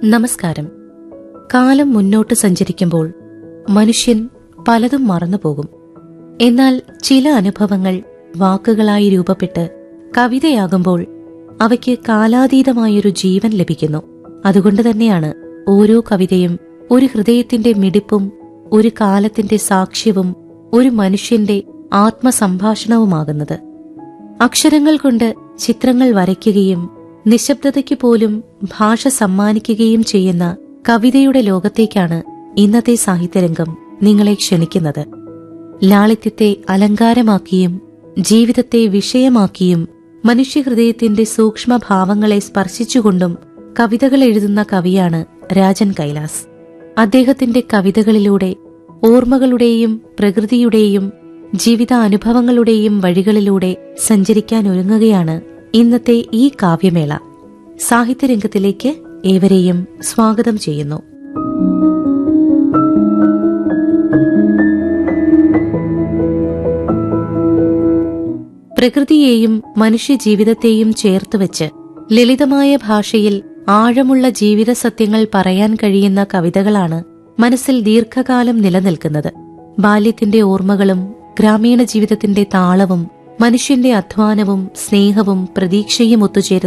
നമസ്കാരം കാലം മുന്നോട്ട് സഞ്ചരിക്കുമ്പോൾ മനുഷ്യൻ പലതും മറന്നുപോകും എന്നാൽ ചില അനുഭവങ്ങൾ വാക്കുകളായി രൂപപ്പെട്ട് കവിതയാകുമ്പോൾ അവയ്ക്ക് കാലാതീതമായൊരു ജീവൻ ലഭിക്കുന്നു അതുകൊണ്ട് തന്നെയാണ് ഓരോ കവിതയും ഒരു ഹൃദയത്തിന്റെ മിടിപ്പും ഒരു കാലത്തിന്റെ സാക്ഷ്യവും ഒരു മനുഷ്യന്റെ ആത്മസംഭാഷണവുമാകുന്നത് അക്ഷരങ്ങൾ കൊണ്ട് ചിത്രങ്ങൾ വരയ്ക്കുകയും നിശബ്ദതയ്ക്ക് പോലും ഭാഷ സമ്മാനിക്കുകയും ചെയ്യുന്ന കവിതയുടെ ലോകത്തേക്കാണ് ഇന്നത്തെ സാഹിത്യരംഗം നിങ്ങളെ ക്ഷണിക്കുന്നത് ലാളിത്യത്തെ അലങ്കാരമാക്കിയും ജീവിതത്തെ വിഷയമാക്കിയും മനുഷ്യഹൃദയത്തിന്റെ സൂക്ഷ്മഭാവങ്ങളെ സ്പർശിച്ചുകൊണ്ടും കവിതകൾ എഴുതുന്ന കവിയാണ് രാജൻ കൈലാസ് അദ്ദേഹത്തിന്റെ കവിതകളിലൂടെ ഓർമ്മകളുടെയും പ്രകൃതിയുടെയും ജീവിതാനുഭവങ്ങളുടെയും വഴികളിലൂടെ സഞ്ചരിക്കാൻ ഒരുങ്ങുകയാണ് ഇന്നത്തെ ഈ കാവ്യമേള സാഹിത്യരംഗത്തിലേക്ക് ഏവരെയും സ്വാഗതം ചെയ്യുന്നു പ്രകൃതിയെയും മനുഷ്യജീവിതത്തെയും ചേർത്തുവച്ച് ലളിതമായ ഭാഷയിൽ ആഴമുള്ള ജീവിത സത്യങ്ങൾ പറയാൻ കഴിയുന്ന കവിതകളാണ് മനസ്സിൽ ദീർഘകാലം നിലനിൽക്കുന്നത് ബാല്യത്തിന്റെ ഓർമ്മകളും ഗ്രാമീണ ജീവിതത്തിന്റെ താളവും മനുഷ്യന്റെ അധ്വാനവും സ്നേഹവും പ്രതീക്ഷയും ഒത്തുചേരുന്ന